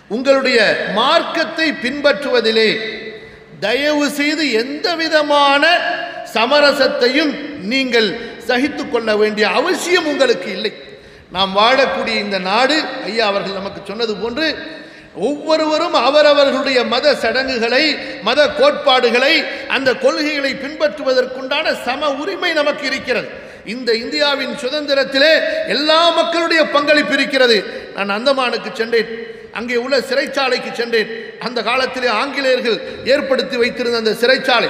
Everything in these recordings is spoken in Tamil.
உங்களுடைய மார்க்கத்தை பின்பற்றுவதிலே தயவு செய்து எந்த விதமான சமரசத்தையும் நீங்கள் சகித்து கொள்ள வேண்டிய அவசியம் உங்களுக்கு இல்லை நாம் வாழக்கூடிய இந்த நாடு ஐயா அவர்கள் நமக்கு சொன்னது போன்று ஒவ்வொருவரும் அவரவர்களுடைய மத சடங்குகளை மத கோட்பாடுகளை அந்த கொள்கைகளை பின்பற்றுவதற்குண்டான சம உரிமை நமக்கு இருக்கிறது இந்த இந்தியாவின் சுதந்திரத்திலே எல்லா மக்களுடைய பங்களிப்பு இருக்கிறது நான் அந்தமானுக்கு சென்றேன் அங்கே உள்ள சிறைச்சாலைக்கு சென்றேன் அந்த காலத்திலே ஆங்கிலேயர்கள் ஏற்படுத்தி வைத்திருந்த அந்த சிறைச்சாலை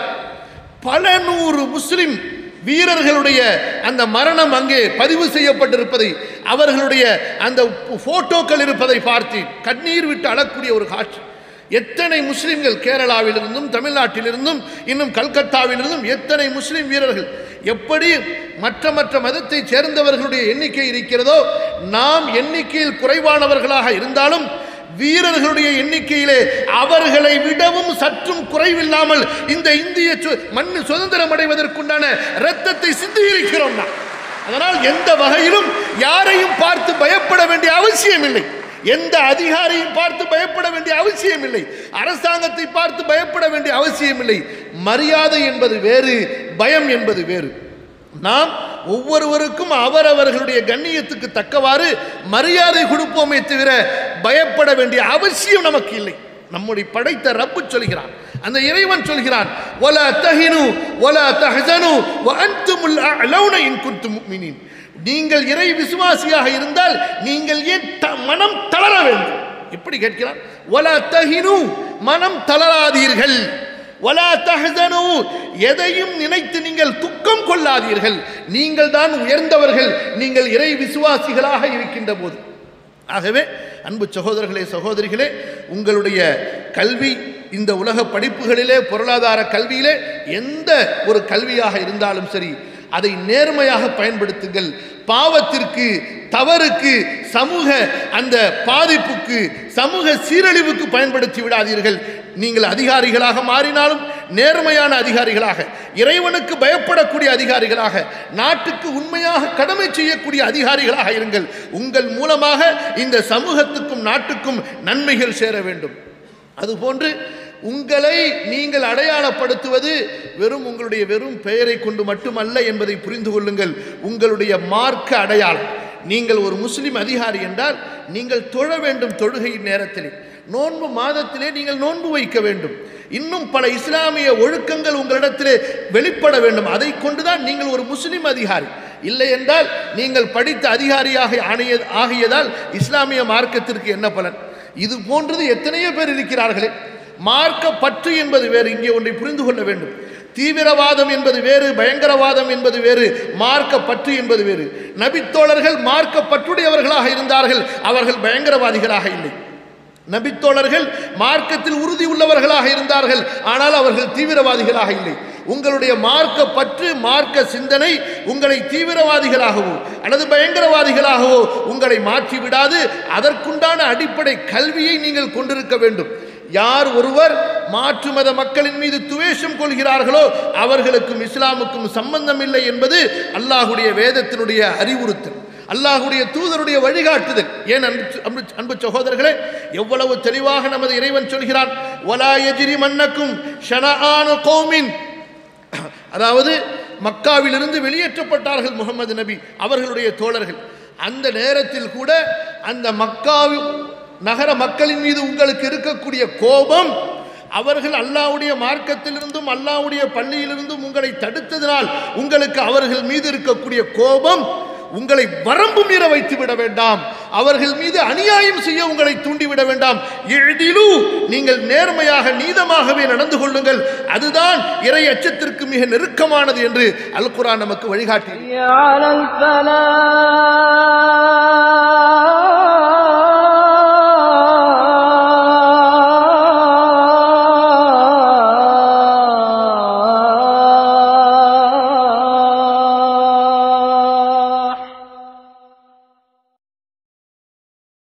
பல நூறு முஸ்லிம் வீரர்களுடைய அந்த மரணம் அங்கே பதிவு செய்யப்பட்டிருப்பதை அவர்களுடைய அந்த போட்டோக்கள் இருப்பதை பார்த்து கண்ணீர் விட்டு அழக்கூடிய ஒரு காட்சி எத்தனை முஸ்லிம்கள் கேரளாவிலிருந்தும் தமிழ்நாட்டிலிருந்தும் இன்னும் கல்கத்தாவிலிருந்தும் எத்தனை முஸ்லிம் வீரர்கள் எப்படி மற்ற மற்ற மதத்தை சேர்ந்தவர்களுடைய எண்ணிக்கை இருக்கிறதோ நாம் எண்ணிக்கையில் குறைவானவர்களாக இருந்தாலும் வீரர்களுடைய எண்ணிக்கையிலே அவர்களை விடவும் சற்றும் குறைவில்லாமல் இந்த இந்திய சு- மண் சுதந்திரம் அடைவதற்குண்டான இரத்தத்தை சிந்தி இருக்கிறோம் நாம். அதனால் எந்த வகையிலும் யாரையும் பார்த்து பயப்பட வேண்டிய அவசியம் இல்லை எந்த அதிகாரியும் பார்த்து பயப்பட வேண்டிய அவசியம் இல்லை அரசாங்கத்தை பார்த்து பயப்பட வேண்டிய அவசியம் இல்லை மரியாதை என்பது வேறு பயம் என்பது வேறு நாம் ஒவ்வொருவருக்கும் அவரவர்களுடைய கண்ணியத்துக்கு தக்கவாறு மரியாதை கொடுப்போமே தவிர பயப்பட வேண்டிய அவசியம் நமக்கு இல்லை நம்முடைய படைத்த ரப்பு சொல்கிறான் அந்த இறைவன் சொல்கிறான் வலா தஹினு வலா தஹசனு வ அன்துமுல் அலௌன இன் குன்தும் முஃமினீன் நீங்கள் இறை விசுவாசியாக இருந்தால் நீங்கள் ஏன் த- மனம் தளர வேண்டும் எப்படி கேட்கிறான் வலா தஹினு மனம் தளராதீர்கள் வலா தஹசனு எதையும் நினைத்து நீங்கள் துக்கம் கொள்ளாதீர்கள் நீங்கள் தான் உயர்ந்தவர்கள் நீங்கள் இறை விசுவாசிகளாக இருக்கின்ற போது ஆகவே அன்பு சகோதரர்களே சகோதரிகளே உங்களுடைய கல்வி இந்த உலக படிப்புகளிலே பொருளாதார கல்வியிலே எந்த ஒரு கல்வியாக இருந்தாலும் சரி அதை நேர்மையாக பயன்படுத்துங்கள் பாவத்திற்கு தவறுக்கு சமூக அந்த பாதிப்புக்கு சமூக சீரழிவுக்கு பயன்படுத்தி விடாதீர்கள் நீங்கள் அதிகாரிகளாக மாறினாலும் நேர்மையான அதிகாரிகளாக இறைவனுக்கு பயப்படக்கூடிய அதிகாரிகளாக நாட்டுக்கு உண்மையாக கடமை செய்யக்கூடிய அதிகாரிகளாக இருங்கள் உங்கள் மூலமாக இந்த சமூகத்துக்கும் நாட்டுக்கும் நன்மைகள் சேர வேண்டும் அதுபோன்று உங்களை நீங்கள் அடையாளப்படுத்துவது வெறும் உங்களுடைய வெறும் பெயரை கொண்டு மட்டுமல்ல என்பதை புரிந்து கொள்ளுங்கள் உங்களுடைய மார்க்க அடையாளம் நீங்கள் ஒரு முஸ்லிம் அதிகாரி என்றால் நீங்கள் தொழ வேண்டும் தொழுகையின் நேரத்திலே நோன்பு மாதத்திலே நீங்கள் நோன்பு வைக்க வேண்டும் இன்னும் பல இஸ்லாமிய ஒழுக்கங்கள் உங்களிடத்திலே வெளிப்பட வேண்டும் அதை கொண்டுதான் நீங்கள் ஒரு முஸ்லிம் அதிகாரி இல்லை என்றால் நீங்கள் படித்த அதிகாரியாக ஆணைய ஆகியதால் இஸ்லாமிய மார்க்கத்திற்கு என்ன பலன் இது போன்றது எத்தனையோ பேர் இருக்கிறார்களே மார்க்க பற்று என்பது வேறு இங்கே ஒன்றை புரிந்து கொள்ள வேண்டும் தீவிரவாதம் என்பது வேறு பயங்கரவாதம் என்பது வேறு மார்க்க பற்று என்பது வேறு நபித்தோழர்கள் மார்க்க பற்றுடையவர்களாக இருந்தார்கள் அவர்கள் பயங்கரவாதிகளாக இல்லை நபித்தோழர்கள் மார்க்கத்தில் உறுதி உள்ளவர்களாக இருந்தார்கள் ஆனால் அவர்கள் தீவிரவாதிகளாக இல்லை உங்களுடைய மார்க்க பற்று மார்க்க சிந்தனை உங்களை தீவிரவாதிகளாகவோ அல்லது பயங்கரவாதிகளாகவோ உங்களை மாற்றி விடாது அதற்குண்டான அடிப்படை கல்வியை நீங்கள் கொண்டிருக்க வேண்டும் யார் ஒருவர் மாற்று மத மக்களின் மீது துவேஷம் கொள்கிறார்களோ அவர்களுக்கும் இஸ்லாமுக்கும் சம்பந்தம் இல்லை என்பது அல்லாஹுடைய வேதத்தினுடைய அறிவுறுத்தல் அல்லாஹுடைய தூதருடைய வழிகாட்டுதல் ஏன் அன்பு அன்பு அன்பு சகோதரர்களே எவ்வளவு தெளிவாக நமது இறைவன் சொல்கிறான் வலா எஜிரி மன்னக்கும் ஷனஆனு கௌமின் அதாவது மக்காவிலிருந்து வெளியேற்றப்பட்டார்கள் முகமது நபி அவர்களுடைய தோழர்கள் அந்த நேரத்தில் கூட அந்த மக்காவி நகர மக்களின் மீது உங்களுக்கு இருக்கக்கூடிய கோபம் அவர்கள் அல்லாவுடைய மார்க்கத்திலிருந்தும் அல்லாவுடைய பள்ளியிலிருந்தும் உங்களை தடுத்ததினால் உங்களுக்கு அவர்கள் மீது இருக்கக்கூடிய கோபம் உங்களை வரம்பு மீற வைத்து விட வேண்டாம் அவர்கள் மீது அநியாயம் செய்ய உங்களை தூண்டிவிட வேண்டாம் எழிலு நீங்கள் நேர்மையாக நீதமாகவே நடந்து கொள்ளுங்கள் அதுதான் இறை அச்சத்திற்கு மிக நெருக்கமானது என்று அல் குர்ஆன் நமக்கு வழிகாட்டி حي على الفلاح